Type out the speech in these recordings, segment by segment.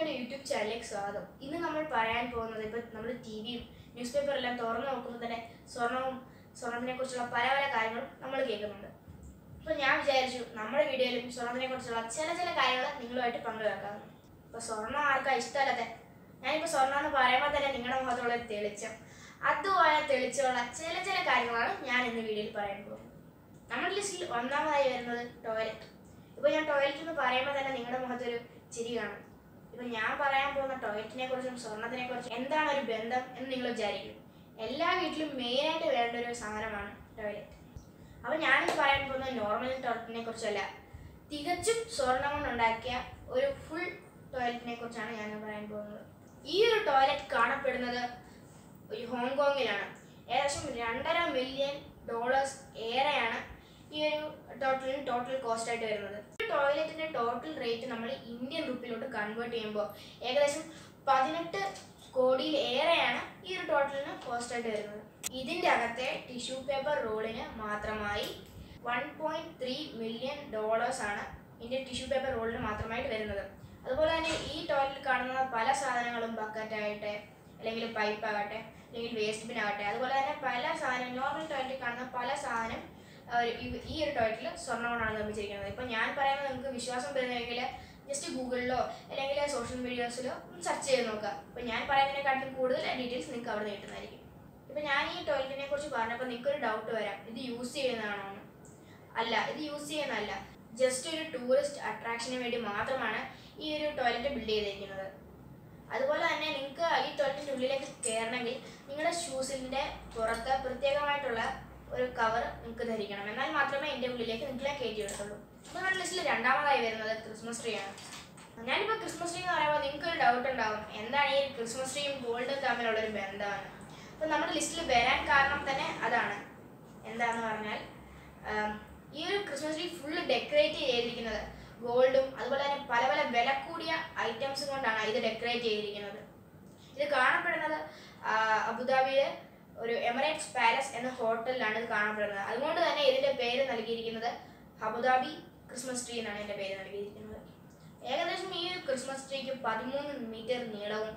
എൻ്റെ യൂട്യൂബ് ചാനലിലേക്ക് സ്വാഗതം ഇന്ന് നമ്മൾ പറയാൻ പോകുന്നത് ഇപ്പം നമ്മൾ ടി വിയും ന്യൂസ് പേപ്പറെല്ലാം തുറന്നു നോക്കുമ്പോൾ തന്നെ സ്വർണവും സ്വർണത്തിനെ കുറിച്ചുള്ള പല പല കാര്യങ്ങളും നമ്മൾ കേൾക്കുന്നുണ്ട് അപ്പോൾ ഞാൻ വിചാരിച്ചു നമ്മുടെ വീഡിയോയിലും സ്വർണത്തിനെ കുറിച്ചുള്ള ചില ചില കാര്യങ്ങൾ നിങ്ങളുമായിട്ട് പങ്കുവെക്കാം ഇപ്പോൾ സ്വർണം ആർക്കാ ഇഷ്ടമല്ലാതെ ഞാനിപ്പോൾ സ്വർണം എന്ന് പറയുമ്പോൾ തന്നെ നിങ്ങളുടെ മുഖത്തുള്ള ഒരു തെളിച്ചം അതുപോലെ തെളിച്ചുള്ള ചില ചില കാര്യങ്ങളാണ് ഞാൻ ഇന്ന് വീഡിയോയിൽ പറയാൻ പോകുന്നത് നമ്മുടെ ലിസ്റ്റിൽ ഒന്നാമതായി വരുന്നത് ടോയ്ലറ്റ് ഇപ്പോൾ ഞാൻ ടോയ്ലറ്റ് എന്ന് പറയുമ്പോൾ തന്നെ നിങ്ങളുടെ മുഖത്തൊരു ചിരി കാണും ഇപ്പൊ ഞാൻ പറയാൻ പോകുന്ന ടോയ്ലറ്റിനെ കുറിച്ചും സ്വർണത്തിനെ കുറിച്ചും എന്താണ് ഒരു ബന്ധം എന്ന് നിങ്ങൾ വിചാരിക്കും എല്ലാ വീട്ടിലും മെയിനായിട്ട് വേണ്ട ഒരു സാധനമാണ് ടോയ്ലറ്റ് അപ്പൊ ഞാനിന്ന് പറയാൻ പോകുന്നത് നോർമൽ ടോയ്ലറ്റിനെ കുറിച്ചല്ല തികച്ചും സ്വർണം കൊണ്ടുണ്ടാക്കിയ ഒരു ഫുൾ ടോയ്ലറ്റിനെ കുറിച്ചാണ് ഞാൻ പറയാൻ പോകുന്നത് ഈ ഒരു ടോയ്ലറ്റ് കാണപ്പെടുന്നത് ഒരു ഹോങ്കോങ്ങിലാണ് ഏകദേശം രണ്ടര മില്യൺ ഡോളേഴ്സ് ഏറെയാണ് ഈ ഒരു ടോട്ടലിന് ടോട്ടൽ കോസ്റ്റ് ആയിട്ട് വരുന്നത് ഈ ടോയ്ലറ്റിന്റെ ടോട്ടൽ റേറ്റ് നമ്മൾ ഇന്ത്യൻ റുപ്പിയിലോട്ട് കൺവേർട്ട് ചെയ്യുമ്പോൾ ഏകദേശം പതിനെട്ട് കോടിയിൽ ഏറെയാണ് ഈ ഒരു ടോട്ടലിന് കോസ്റ്റ് ആയിട്ട് വരുന്നത് ഇതിന്റെ അകത്തെ ടിഷ്യൂ പേപ്പർ റോളിന് മാത്രമായി one point three million dollars ആണ് ഇതിന്റെ ടിഷ്യൂ പേപ്പർ റോളിന് മാത്രമായിട്ട് വരുന്നത് അതുപോലെ തന്നെ ഈ ടോയ്ലറ്റിൽ കാണുന്ന പല സാധനങ്ങളും ബക്കറ്റ് ആകട്ടെ അല്ലെങ്കിൽ പൈപ്പ് ആകട്ടെ അല്ലെങ്കിൽ വേസ്റ്റ് ബിൻ ആകട്ടെ അതുപോലെ തന്നെ പല സാധനം നോർമൽ ടോയ്ലറ്റിൽ കാണുന്ന പല സാധനം ആ, ഒരു ഈ- ഈ ഒരു ടോയ്ലറ്റിൽ സ്വർണ്ണം കൊണ്ടാണ് നിർമ്മിച്ചിരിക്കുന്നത് ഇപ്പം ഞാൻ പറയുന്നത് നിങ്ങൾക്ക് വിശ്വാസം വരുന്നെങ്കിൽ ജസ്റ്റ് ഗൂഗിളിലോ അല്ലെങ്കിൽ സോഷ്യൽ മീഡിയാസിലോ സെർച്ച് ചെയ്ത് നോക്കുക അപ്പം ഞാൻ പറയുന്നതിനെക്കാട്ടിലും കൂടുതൽ ഡീറ്റെയിൽസ് നിങ്ങൾക്ക് അവിടെ നിന്ന് കിട്ടുന്നതായിരിക്കും ഇപ്പം ഞാൻ ഈ ടോയ്ലറ്റിനെ കുറിച്ച് പറഞ്ഞപ്പോൾ നിങ്ങൾക്കൊരു ഡൗട്ട് വരാം ഇത് യൂസ് ചെയ്യുന്നതാണോ എന്ന് അല്ല ഇത് യൂസ് ചെയ്യുന്നതല്ല ജസ്റ്റ് ഒരു ടൂറിസ്റ്റ് അട്രാക്ഷന് വേണ്ടി മാത്രമാണ് ഈ ഒരു ടോയ്ലറ്റ് ബിൽഡ് ചെയ്തിരിക്കുന്നത് അതുപോലെ തന്നെ നിങ്ങൾക്ക് ഈ ടോയ്ലറ്റിൻ്റെ ഉള്ളിലേക്ക് കയറണമെങ്കിൽ നിങ്ങളുടെ ഷൂസിൻ്റെ പുറത്ത് പ്രത്യേകമായിട്ടുള്ള ഒരു കവർ നിങ്ങൾക്ക് ധരിക്കണം എന്നാൽ മാത്രമേ എൻ്റെ ഉള്ളിലേക്ക് നിങ്ങളെ കയറ്റി വിടത്തുള്ളൂ അപ്പോൾ നമ്മുടെ ലിസ്റ്റിൽ രണ്ടാമതായി വരുന്നത് ക്രിസ്മസ് ട്രീ ആണ് ഞാനിപ്പോൾ ക്രിസ്മസ് ട്രീ എന്ന് പറയുമ്പോൾ നിങ്ങൾക്ക് ഒരു ഡൗട്ട് ഉണ്ടാവും എന്താണ് ഈ ക്രിസ്മസ് ട്രീയും ഗോൾഡും തമ്മിലുള്ള ഒരു ബന്ധമാണ് അപ്പോൾ നമ്മുടെ ലിസ്റ്റിൽ വരാൻ കാരണം തന്നെ അതാണ് എന്താന്ന് പറഞ്ഞാൽ ആം, ഈ ഒരു ക്രിസ്മസ് ട്രീ ഫുള്ള് ഡെക്കറേറ്റ് ചെയ്തിരിക്കുന്നത് ഗോൾഡും അതുപോലെ തന്നെ പല പല വില കൂടിയ ഐറ്റംസും കൊണ്ടാണ് ഇത് ഡെക്കറേറ്റ് ചെയ്തിരിക്കുന്നത് ഇത് കാണപ്പെടുന്നത് ആ, അബുദാബിയിലെ ഒരു എമിറേറ്റ്സ് പാലസ് എന്ന ഹോട്ടലിലാണ് ഇത് കാണപ്പെടുന്നത് അതുകൊണ്ട് തന്നെ ഇതിന്റെ പേര് നൽകിയിരിക്കുന്നത് അബുദാബി ക്രിസ്മസ് ട്രീ എന്നാണ് ഇതിന്റെ പേര് നൽകിയിരിക്കുന്നത് ഏകദേശം ഈ ഒരു ക്രിസ്മസ് ട്രീക്ക് പതിമൂന്ന് മീറ്റർ നീളവും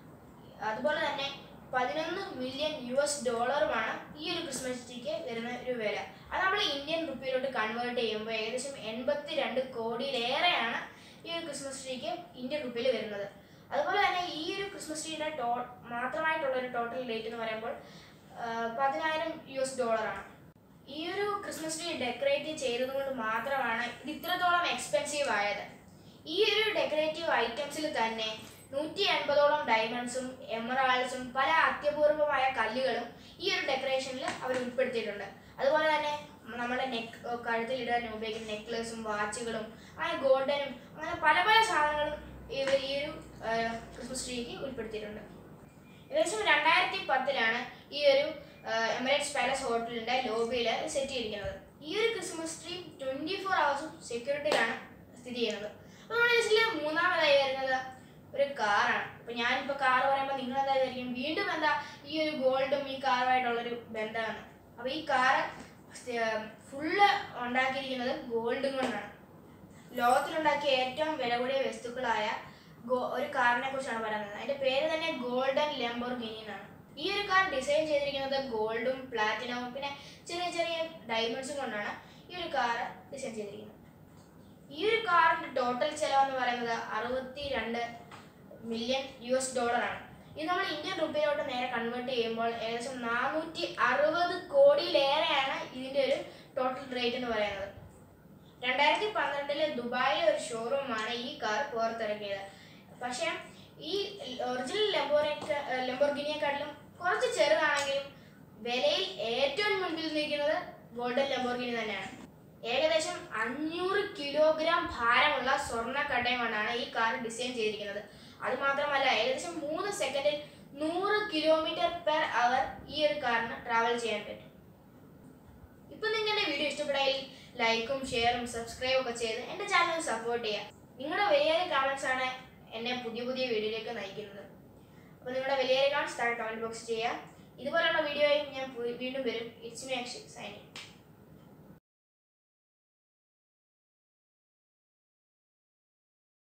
അതുപോലെ തന്നെ പതിനൊന്ന് മില്യൺ യു എസ് ഡോളറുമാണ് ഈ ഒരു ക്രിസ്മസ് ട്രീക്ക് വരുന്ന ഒരു വില അത് നമ്മൾ ഇന്ത്യൻ റുപ്പിയിലോട്ട് കൺവേർട്ട് ചെയ്യുമ്പോൾ ഏകദേശം എൺപത്തി രണ്ട് കോടിയിലേറെയാണ് ഈ ഒരു ക്രിസ്മസ് ട്രീക്ക് ഇന്ത്യൻ റുപ്പിയിൽ വരുന്നത് അതുപോലെ തന്നെ ഈ ഒരു ക്രിസ്മസ് ട്രീയുടെ ടോ മാത്രമായിട്ടുള്ള ഒരു ടോട്ടൽ റേറ്റ് എന്ന് പറയുമ്പോൾ ആ, പതിനായിരം യു എസ് ഡോളറാണ് ഈ ഒരു ക്രിസ്മസ് ട്രീ ഡെക്കറേറ്റ് ചെയ്തതുകൊണ്ട് മാത്രമാണ് ഇത് ഇത്രത്തോളം എക്സ്പെൻസീവ് ആയത് ഈ ഒരു ഡെക്കറേറ്റീവ് ഐറ്റംസിൽ തന്നെ നൂറ്റി അൻപതോളം ഡയമണ്ട്സും എമറാൾഡ്സും പല അത്യപൂർവമായ കല്ലുകളും ഈ ഒരു ഡെക്കറേഷനിൽ അവർ ഉൾപ്പെടുത്തിയിട്ടുണ്ട് അതുപോലെ തന്നെ നമ്മുടെ നെക്ക് കഴുത്തിലിടാൻ ഉപയോഗിക്കുന്ന നെക്ലേസും വാച്ചുകളും അങ്ങനെ ഗോൾഡനും അങ്ങനെ പല പല സാധനങ്ങളും ഇവർ ഈ ഒരു ആ, ക്രിസ്മസ് ട്രീക്ക് ഉൾപ്പെടുത്തിയിട്ടുണ്ട് ഏകദേശം രണ്ടായിരത്തി പത്തിലാണ് ഈ ഒരു എമിറേറ്റ്സ് പാലസ് ഹോട്ടലിന്റെ ലോബിയിൽ സെറ്റ് ചെയ്തിരിക്കുന്നത് ഈ ഒരു ക്രിസ്മസ് ട്രീ ട്വന്റി ഫോർ അവേഴ്സും സെക്യൂരിറ്റിയിലാണ് സ്ഥിതി ചെയ്യുന്നത് അപ്പോൾ നമ്മുടെ ലിസ്റ്റിൽ മൂന്നാമതായി വരുന്നത് ഒരു കാറാണ് ഇപ്പൊ ഞാനിപ്പോ കാർ പറയുമ്പോൾ നിങ്ങൾ എന്താ വിചാരിക്കും വീണ്ടും എന്താ ഈ ഒരു ഗോൾഡും ഈ കാറുമായിട്ടുള്ളൊരു ബന്ധമാണ് അപ്പൊ ഈ കാറ് ഫുള്ള് ഉണ്ടാക്കിയിരിക്കുന്നത് ഗോൾഡും കൊണ്ടാണ് ലോകത്തിലുണ്ടാക്കിയ ഏറ്റവും വില കൂടിയ വസ്തുക്കളായ ഗോ- ഒരു കാറിനെ കുറിച്ചാണ് പറയുന്നത് അതിന്റെ പേര് തന്നെ ഗോൾഡൻ ലെംബോർഗിനി എന്നാണ് ഈ ഒരു കാർ ഡിസൈൻ ചെയ്തിരിക്കുന്നത് ഗോൾഡും പ്ലാറ്റിനവും പിന്നെ ചെറിയ ചെറിയ ഡയമണ്ട്സും കൊണ്ടാണ് ഈ ഒരു കാർ ഡിസൈൻ ചെയ്തിരിക്കുന്നത് ഈ ഒരു കാറിന്റെ ടോട്ടൽ ചെലവെന്ന് പറയുന്നത് അറുപത്തി രണ്ട് മില്യൺ യു എസ് ഡോളറാണ് ഇത് നമ്മൾ ഇന്ത്യൻ റുപ്പിയിലോട്ട് നേരെ കൺവേർട്ട് ചെയ്യുമ്പോൾ ഏകദേശം നാനൂറ്റി അറുപത് കോടിയിലേറെയാണ് ഇതിന്റെ ഒരു ടോട്ടൽ റേറ്റ് എന്ന് പറയുന്നത് രണ്ടായിരത്തി പന്ത്രണ്ടില് ദുബായിലെ ഒരു ഷോറൂമാണ് ഈ കാർ പുറത്തിറക്കിയത് പക്ഷേ ഈ ഒറിജിനൽ ലെമ്പോറിക്ക ലെമ്പോർഗിനിയെക്കാട്ടിലും കുറച്ച് ചെറുതാണെങ്കിലും വിലയിൽ ഏറ്റവും മുൻപിൽ നിൽക്കുന്നത് ഗോൾഡൻ ലെമ്പോർഗിനി തന്നെയാണ് ഏകദേശം അഞ്ഞൂറ് കിലോഗ്രാം ഭാരമുള്ള സ്വർണ്ണ കട്ടയം കൊണ്ടാണ് ഈ കാർ ഡിസൈൻ ചെയ്തിരിക്കുന്നത് അത് മാത്രമല്ല ഏകദേശം മൂന്ന് സെക്കൻഡിൽ നൂറ് കിലോമീറ്റർ പെർ അവർ ഈ ഒരു കാറിന് ട്രാവൽ ചെയ്യാൻ പറ്റും ഇപ്പൊ നിങ്ങളുടെ വീഡിയോ ഇഷ്ടപ്പെടാൽ ലൈക്കും ഷെയറും സബ്സ്ക്രൈബും ഒക്കെ ചെയ്ത് എന്റെ ചാനൽ സപ്പോർട്ട് ചെയ്യുക നിങ്ങളുടെ വലിയ കമന്റ്സ് ആണ് എന്നെ പുതിയ പുതിയ വീഡിയോയിലേക്ക് നയിക്കുന്നത് അപ്പോൾ നിങ്ങളുടെ വലിയ കമന്റ്സ് താഴെ കമന്റ് ബോക്സ് ചെയ്യുക ഇതുപോലുള്ള വീഡിയോയും ഞാൻ വീണ്ടും വരും ഇറ്റ്സ് മീ അക്ഷയ് സൈനിങ്